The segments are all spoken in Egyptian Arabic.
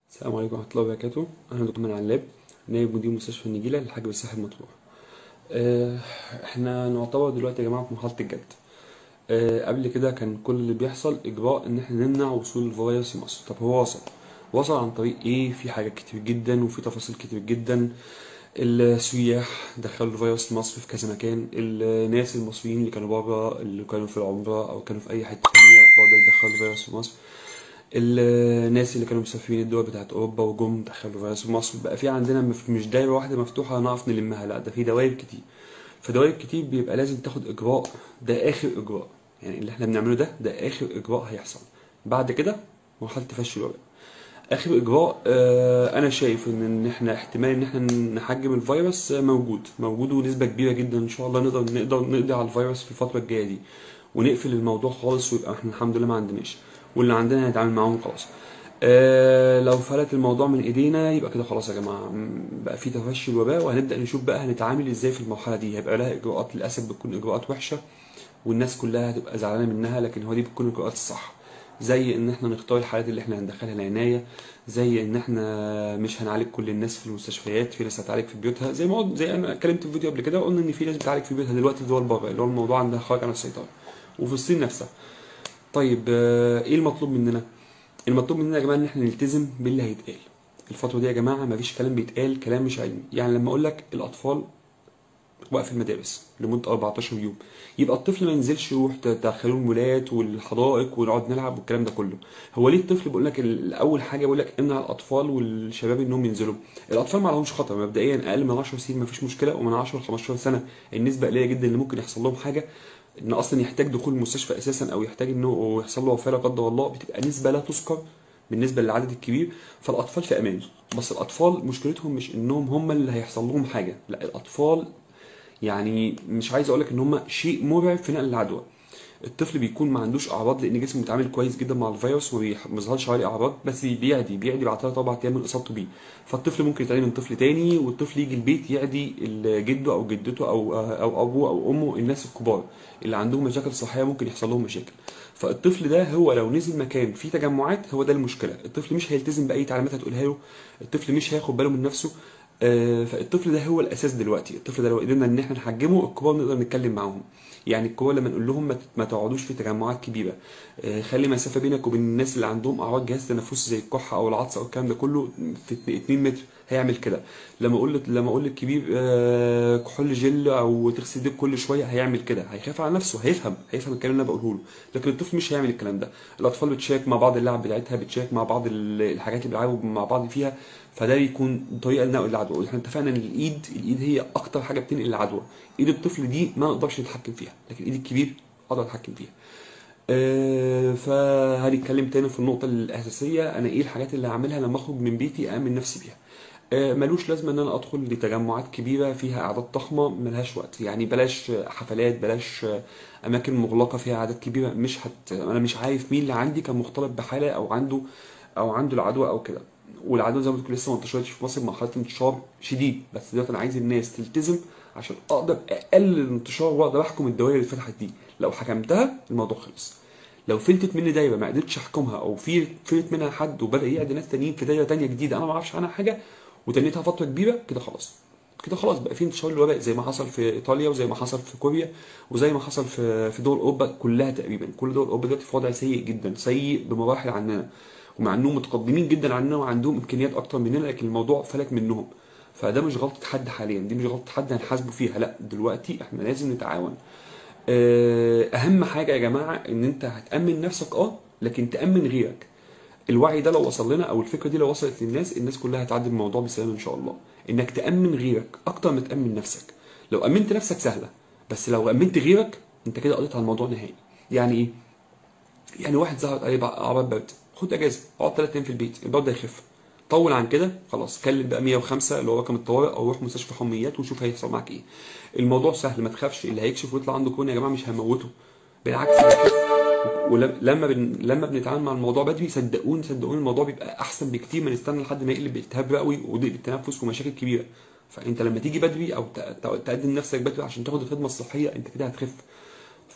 السلام عليكم ورحمة الله وبركاته أنا دكتور من علاب نائب مدير مستشفى النجيلة للحاج بالصحة المطروح آه، احنا نعتبر دلوقتي يا جماعة في مرحلة الجد آه، قبل كده كان كل اللي بيحصل إجراء إن احنا نمنع وصول الفيروس لمصر طب هو وصل وصل عن طريق إيه في حاجات كتير جدا وفي تفاصيل كتير جدا السياح دخلوا الفيروس لمصر في كذا مكان الناس المصريين اللي كانوا بره اللي كانوا في العمرة أو كانوا في أي حتة تانية برضه دخلوا الفيروس في مصر الناس اللي كانوا مسافرين الدول بتاعت اوروبا وجم دخلوا فيروس في مصر بقى في عندنا مف- مش دايره واحده مفتوحه نعرف نلمها لا ده في دوائر كتير فدوائر كتير بيبقى لازم تاخد اجراء ده اخر اجراء يعني اللي احنا بنعمله ده ده اخر اجراء هيحصل بعد كده مرحله تفشي الوباء اخر اجراء آه، انا شايف ان إن احنا احتمال ان احنا نحجم الفيروس آه، موجود موجود ونسبه كبيره جدا ان شاء الله نقدر نقدر نقضي على الفيروس في الفتره الجايه دي ونقفل الموضوع خالص ويبقى احنا الحمد لله ما عندناش واللي عندنا هنتعامل معاهم خلاص آه لو فلت الموضوع من ايدينا يبقى كده خلاص يا جماعه م، بقى في تفشي الوباء وهنبدا نشوف بقى هنتعامل ازاي في المرحله دي هيبقى لها اجراءات للاسف بتكون اجراءات وحشه والناس كلها هتبقى زعلانه منها لكن هو دي بتكون الاجراءات الصح زي ان احنا نختار الحالات اللي احنا هندخلها العنايه زي ان احنا مش هنعالج كل الناس في المستشفيات في ناس هتعالج في بيوتها زي ما قلت زي انا اتكلمت في فيديو قبل كده وقلنا ان في ناس بتعالج في بيوتها دلوقتي في دول بره اللي هو الموضوع عندها خارج عن السيطره وفي الصين نفسها طيب آه، ايه المطلوب مننا المطلوب مننا يا جماعه ان احنا نلتزم باللي هيتقال الفتره دي يا جماعه مفيش كلام بيتقال كلام مش علمي يعني لما اقول لك الاطفال وقف المدارس لمده 14 يوم يبقى الطفل ما ينزلش يروح تدخلوه المولات والحدائق ونقعد نلعب والكلام ده كله هو ليه الطفل بيقول لك ال- اول حاجه بيقول لك امنع الاطفال والشباب انهم ينزلوا الاطفال ما لهمش خطر مبدئيا اقل من 10 سنين ما فيش مشكله ومن 10 ل 15 سنه النسبه قليله جدا اللي ممكن يحصل لهم حاجه ان اصلا يحتاج دخول المستشفى اساسا او يحتاج انه يحصل له وفاه لا قدر الله بتبقى نسبه لا تذكر بالنسبه للعدد الكبير فالاطفال في امان بس الاطفال مشكلتهم مش انهم هم اللي هيحصل لهم حاجه لا الاطفال يعني مش عايز اقول لك ان هم شيء مرعب في نقل العدوى الطفل بيكون ما عندوش اعراض لان جسمه متعامل كويس جدا مع الفيروس وما بيح- ما بيظهرش عليه اعراض بس بيعدي بيعدي بعد 3 4 ايام من اصابته بيه فالطفل ممكن يتعدي من طفل تاني والطفل يجي البيت يعدي ال- جده او جدته او او ابوه او امه الناس الكبار اللي عندهم مشاكل صحيه ممكن يحصل لهم مشاكل فالطفل ده هو لو نزل مكان فيه تجمعات هو ده المشكله الطفل مش هيلتزم باي تعليمات هتقولها له الطفل مش هياخد باله من نفسه آه، فالطفل ده هو الاساس دلوقتي الطفل ده لو قدرنا ان احنا نحجمه الكبار نقدر نتكلم معاهم يعني الكبار لما نقول لهم ما ت- ما تقعدوش في تجمعات كبيره آه، خلي مسافه بينك وبين الناس اللي عندهم اعراض جهاز تنفسي زي الكحه او العطس او الكلام ده كله في 2 متر هيعمل كده لما اقول لك لما اقول للكبير آه، كحول جل او تغسل ايديك كل شويه هيعمل كده هيخاف على نفسه هيفهم هيفهم الكلام اللي انا بقوله له لكن الطفل مش هيعمل الكلام ده الاطفال بتشارك مع بعض اللعب بتاعتها بتشارك مع بعض ال- الحاجات اللي بيلعبوا مع بعض فيها فده بيكون طريقه لنقل العدوى احنا اتفقنا ان الايد الايد هي اكتر حاجه بتنقل العدوى ايد الطفل دي ما نقدرش نتحكم فيها لكن ايد الكبير اقدر اتحكم فيها آه، فهنتكلم تاني في النقطة الأساسية أنا إيه الحاجات اللي هعملها لما أخرج من بيتي أأمن نفسي بيها آه، ملوش لازمة إن أنا أدخل لتجمعات كبيرة فيها أعداد ضخمة ملهاش وقت يعني بلاش حفلات بلاش أماكن مغلقة فيها أعداد كبيرة مش هت أنا مش عارف مين اللي عندي كان مختلط بحالة أو عنده أو عنده العدوى أو كده والعدوى زي ما قلت لكم لسه ما انتشرتش في مصر مرحلة انتشار شديد بس دلوقتي أنا عايز الناس تلتزم عشان أقدر أقلل الانتشار وأقدر أحكم الدوائر اللي فتحت دي لو حكمتها الموضوع خلص لو فلتت مني دايره ما قدرتش احكمها او في فلت منها حد وبدا يعدي ناس تانيين في دايره تانيه جديده انا ما اعرفش عنها حاجه وتنيتها فتره كبيره كده خلاص كده خلاص بقى في انتشار الوباء زي ما حصل في ايطاليا وزي ما حصل في كوريا وزي ما حصل في في دول اوروبا كلها تقريبا كل دول اوروبا دلوقتي في وضع سيء جدا سيء بمراحل عننا ومع انهم متقدمين جدا عننا وعندهم امكانيات اكتر مننا لكن الموضوع فلت منهم فده مش غلطه حد حاليا دي مش غلطه حد هنحاسبه فيها لا دلوقتي احنا لازم نتعاون آه، اهم حاجه يا جماعه ان انت هتامن نفسك اه لكن تامن غيرك الوعي ده لو وصل لنا او الفكره دي لو وصلت للناس الناس كلها هتعدي الموضوع بسلام ان شاء الله انك تامن غيرك اكتر ما تامن نفسك لو امنت نفسك سهله بس لو امنت غيرك انت كده قضيت على الموضوع نهائي يعني ايه يعني واحد ظهر عليه بقى اعراض برد خد اجازه اقعد ثلاث ايام في البيت البرد ده يخف طول عن كده خلاص كلم بقى 105 اللي هو رقم الطوارئ او روح مستشفى حميات وشوف هيحصل معاك ايه الموضوع سهل ما تخافش اللي هيكشف ويطلع عنده كورونا يا جماعه مش هيموته بالعكس هيخف ولما بن... لما بنتعامل مع الموضوع بدري صدقوني صدقوني الموضوع بيبقى احسن بكتير ما نستنى لحد ما يقلب بالتهاب رئوي وضيق بالتنفس ومشاكل كبيره فانت لما تيجي بدري او ت- ت- تقدم نفسك بدري عشان تاخد الخدمه الصحيه انت كده هتخف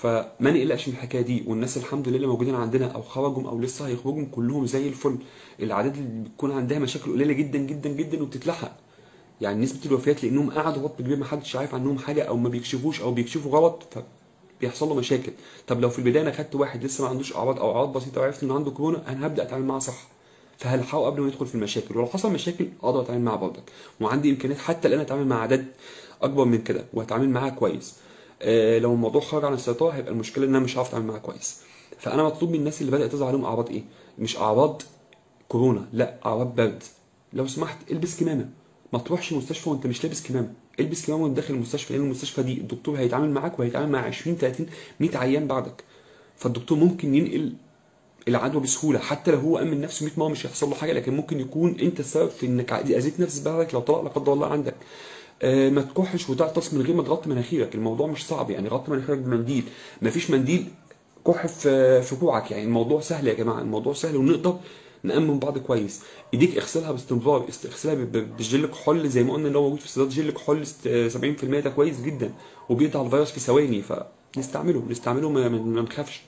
فما نقلقش من الحكايه دي والناس الحمد لله اللي موجودين عندنا او خرجوا او لسه هيخرجوا كلهم زي الفل الاعداد اللي بتكون عندها مشاكل قليله جدا جدا جدا وبتتلحق يعني نسبه الوفيات لانهم قعدوا وقت كبير ما حدش عارف عنهم حاجه او ما بيكشفوش او بيكشفوا غلط فبيحصل له مشاكل طب لو في البدايه انا خدت واحد لسه ما عندوش اعراض او اعراض بسيطه وعرفت انه عنده كورونا انا هبدا اتعامل معاه صح فهلحقه قبل ما يدخل في المشاكل ولو حصل مشاكل اقدر اتعامل معاه برضك وعندي امكانيات حتى الان اتعامل مع عدد اكبر من كده وهتعامل معاه كويس آه، لو الموضوع خرج عن السيطره هيبقى المشكله ان انا مش هعرف اتعامل معاه كويس فانا مطلوب من الناس اللي بدات تظهر عليهم اعراض ايه مش اعراض كورونا لا اعراض برد لو سمحت البس كمامه ما تروحش المستشفى وانت مش لابس كمامه البس كمامه وانت داخل المستشفى لان المستشفى دي الدكتور هيتعامل معاك وهيتعامل مع 20 30 100 عيان بعدك فالدكتور ممكن ينقل العدوى بسهوله حتى لو هو امن نفسه 100 مره مش هيحصل له حاجه لكن ممكن يكون انت السبب في انك اذيت نفس بعدك لو طلع لا قدر الله عندك آه، ما تكحش وتعطس من غير ما تغطي مناخيرك الموضوع مش صعب يعني غطي مناخيرك بمنديل مفيش منديل كح في في كوعك يعني الموضوع سهل يا جماعه الموضوع سهل ونقدر نأمن بعض كويس ايديك اغسلها باستمرار است- اغسلها ب- ب- بجل كحول زي ما قلنا اللي هو موجود في الصيدليات جل كحول است- 70% ده كويس جدا وبيقضي على الفيروس في ثواني فنستعمله نستعمله ما ما- ما نخافش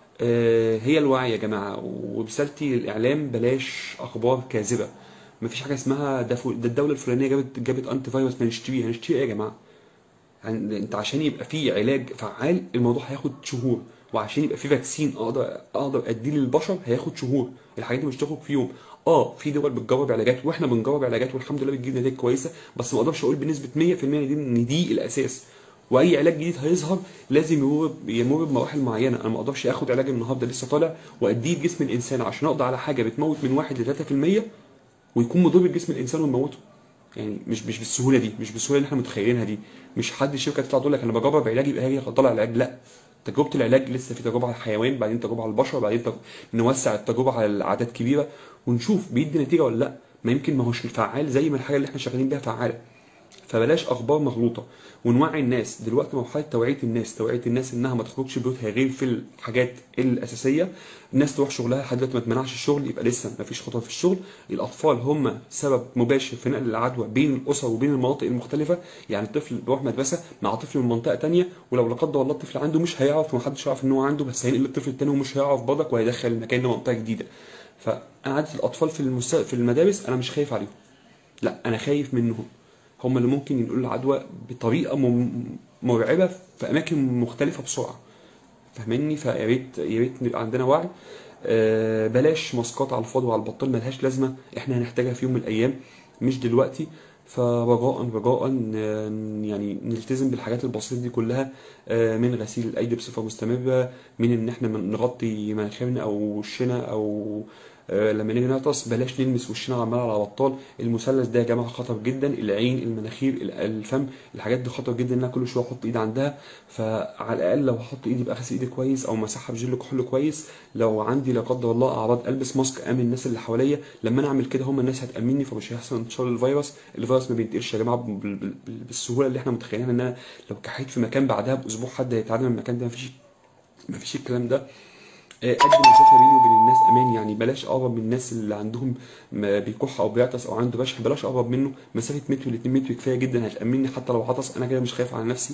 آه، هي الوعي يا جماعه ورسالتي للاعلام بلاش اخبار كاذبه مفيش حاجه اسمها ده, فو- ده الدوله الفلانيه جابت جابت انتي فيروس ما نشتريه هنشتريه ايه يا جماعه يعني انت عشان يبقى في علاج فعال الموضوع هياخد شهور وعشان يبقى في فاكسين اقدر اقدر اديه للبشر هياخد شهور الحاجات دي مش تخرج في يوم اه في دول بتجرب علاجات واحنا بنجرب علاجات والحمد لله بتجيب نتائج كويسه بس ما اقدرش اقول بنسبه 100% ان دي ان دي الاساس واي علاج جديد هيظهر لازم يمر يمر بمراحل معينه انا ما اقدرش اخد علاج النهارده لسه طالع واديه لجسم الانسان عشان اقضي على حاجه بتموت من 1 ل 3% ويكون مضر بجسم الانسان ويموته يعني مش مش بالسهوله دي مش بالسهوله اللي احنا متخيلينها دي مش حد شركه تطلع تقول لك انا بجرب علاج يبقى هي طالع علاج لا تجربه العلاج لسه في تجربه على الحيوان بعدين تجربه على البشر بعدين تج... نوسع التجربه على اعداد كبيره ونشوف بيدي نتيجه ولا لا ما يمكن ما هوش فعال زي ما الحاجه اللي احنا شغالين بيها فعاله فبلاش اخبار مغلوطه ونوعي الناس دلوقتي مرحله توعيه الناس توعيه الناس انها ما تخرجش بيوتها غير في الحاجات الاساسيه الناس تروح شغلها لحد دلوقتي ما تمنعش الشغل يبقى لسه ما فيش خطر في الشغل الاطفال هم سبب مباشر في نقل العدوى بين الاسر وبين المناطق المختلفه يعني الطفل بيروح مدرسه مع طفل من منطقه تانية ولو لا قدر الله الطفل عنده مش هيعرف ومحدش يعرف ان هو عنده بس هينقل الطفل التاني ومش هيعرف برضك وهيدخل المكان ده منطقه جديده فقعدة الاطفال في المست... في المدارس انا مش خايف عليهم لا انا خايف منهم هم اللي ممكن ينقلوا العدوى بطريقه مم- مرعبه في اماكن مختلفه بسرعه فاهمني فيا ريت يا ريت نبقى عندنا وعي آه، بلاش ماسكات على الفاضي وعلى البطال ملهاش لازمه احنا هنحتاجها في يوم من الايام مش دلوقتي فرجاء رجاء ن- يعني نلتزم بالحاجات البسيطه دي كلها آه، من غسيل الايدي بصفه مستمره من ان احنا من- نغطي مناخيرنا او وشنا او آه، لما نيجي نعطس بلاش نلمس وشنا عمال على بطال المثلث ده يا جماعه خطر جدا العين المناخير ال- الفم الحاجات دي خطر جدا ان انا كل شويه احط ايدي عندها فعلى الاقل لو هحط ايدي يبقى غسل ايدي كويس او مسحها بجل كحول كويس لو عندي لا قدر الله اعراض البس ماسك امن الناس اللي حواليا لما انا اعمل كده هم الناس هتامني فمش هيحصل انتشار الفيروس الفيروس ما بينتقلش يا جماعه بال- بال- بال- بالسهوله اللي احنا متخيلينها ان انا لو كحيت في مكان بعدها باسبوع حد هيتعدى من المكان ده مفيش مفيش الكلام ده آه، قد مسافه بيني وبين الناس امان يعني بلاش اقرب من الناس اللي عندهم م- بيكح او بيعطس او عنده بشح بلاش اقرب منه مسافه متر ل 2 متر كفايه جدا هتامني حتى لو عطس انا كده مش خايف على نفسي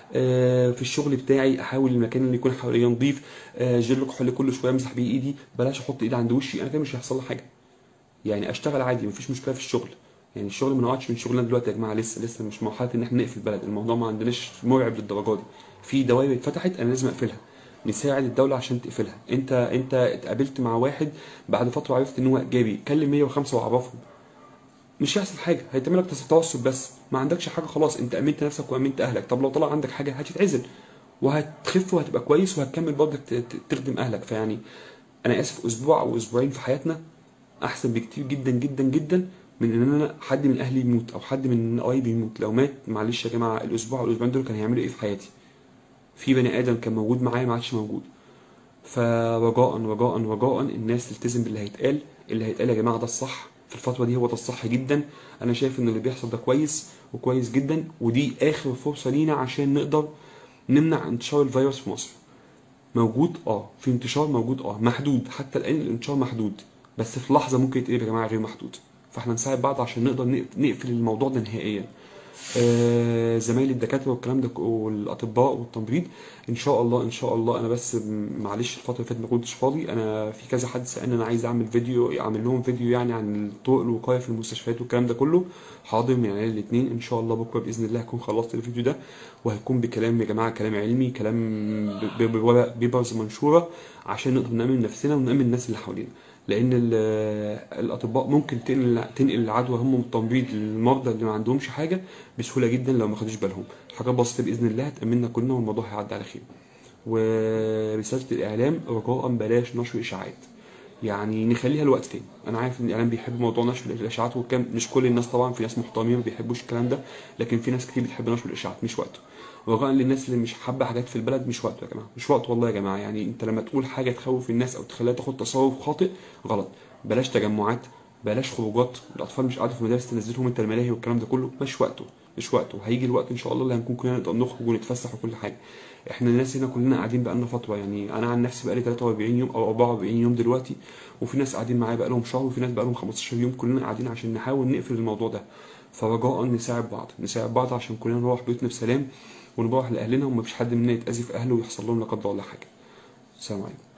آه، في الشغل بتاعي احاول المكان اللي يكون حواليا نظيف آه، جل كحول كل شويه امسح بيه ايدي بلاش احط ايدي عند وشي انا كده مش هيحصل لي حاجه يعني اشتغل عادي مفيش مشكله في الشغل يعني الشغل ما نقعدش من شغلنا دلوقتي يا جماعه لسه لسه مش مرحله ان احنا نقفل البلد الموضوع ما عندناش مرعب للدرجه دي في دوائر اتفتحت انا لازم اقفلها نساعد الدوله عشان تقفلها انت انت اتقابلت مع واحد بعد فتره عرفت ان هو ايجابي كلم 105 وعرفهم مش هيحصل حاجه هيتعمل لك توسط بس ما عندكش حاجه خلاص انت امنت نفسك وامنت اهلك طب لو طلع عندك حاجه هتتعزل وهتخف وهتبقى كويس وهتكمل برضك ت- ت- تخدم اهلك فيعني انا اسف اسبوع او اسبوعين في حياتنا احسن بكتير جدا جدا جدا من ان انا حد من اهلي يموت او حد من قرايبي يموت لو مات معلش يا جماعه الاسبوع او الاسبوعين دول كانوا هيعملوا ايه في حياتي في بني ادم كان موجود معايا ما عادش موجود فرجاء رجاء رجاء الناس تلتزم باللي هيتقال اللي هيتقال يا جماعه ده الصح في الفتره دي هو ده الصح جدا انا شايف ان اللي بيحصل ده كويس وكويس جدا ودي اخر فرصه لينا عشان نقدر نمنع انتشار الفيروس في مصر موجود اه في انتشار موجود اه محدود حتى الان الانتشار محدود بس في لحظه ممكن يتقلب يا جماعه غير محدود فاحنا نساعد بعض عشان نقدر نق- نقفل الموضوع ده نهائيا آه، زمايلي الدكاتره والكلام ده ك- والاطباء والتمريض ان شاء الله ان شاء الله انا بس م- معلش الفتره اللي فاتت ما كنتش فاضي انا في كذا حد سالني انا عايز اعمل فيديو اعمل لهم فيديو يعني عن طرق الوقايه في المستشفيات والكلام ده كله حاضر من عيال الاثنين ان شاء الله بكره باذن الله هكون خلصت الفيديو ده وهيكون بكلام يا جماعه كلام علمي كلام ب- ب- بورق- بيبرز منشوره عشان نقدر نامن نفسنا ونامن الناس اللي حوالينا لان ال- الاطباء ممكن تنقل تنقل العدوى هم من التمريض للمرضى اللي ما عندهمش حاجه بسهوله جدا لو ما خدوش بالهم حاجات بسيطه باذن الله هتامننا كلنا والموضوع هيعدي على خير ورساله الاعلام رجاء بلاش نشر اشاعات يعني نخليها لوقت تاني انا عارف ان الاعلام بيحب موضوع نشر الاشاعات والكلام مش كل الناس طبعا في ناس محترمين ما بيحبوش الكلام ده لكن في ناس كتير بتحب نشر الاشاعات مش وقته رجاء للناس اللي مش حابه حاجات في البلد مش وقته يا جماعه مش وقته والله يا جماعه يعني انت لما تقول حاجه تخوف الناس او تخليها تاخد تصرف خاطئ غلط بلاش تجمعات بلاش خروجات الاطفال مش قاعده في المدارس تنزلهم انت الملاهي والكلام ده كله مش وقته مش وقته هيجي الوقت ان شاء الله اللي هنكون كلنا نقدر نخرج ونتفسح وكل حاجه احنا الناس هنا كلنا قاعدين بقالنا فتره يعني انا عن نفسي بقالي 43 يوم او 44 يوم دلوقتي وفي ناس قاعدين معايا بقالهم شهر وفي ناس بقالهم 15 يوم كلنا قاعدين عشان نحاول نقفل الموضوع ده فرجاء نساعد بعض نساعد بعض عشان كلنا نروح بيوتنا بسلام ونروح لاهلنا ومفيش حد مننا يتاذي في اهله ويحصل لهم لا قدر الله حاجه السلام عليكم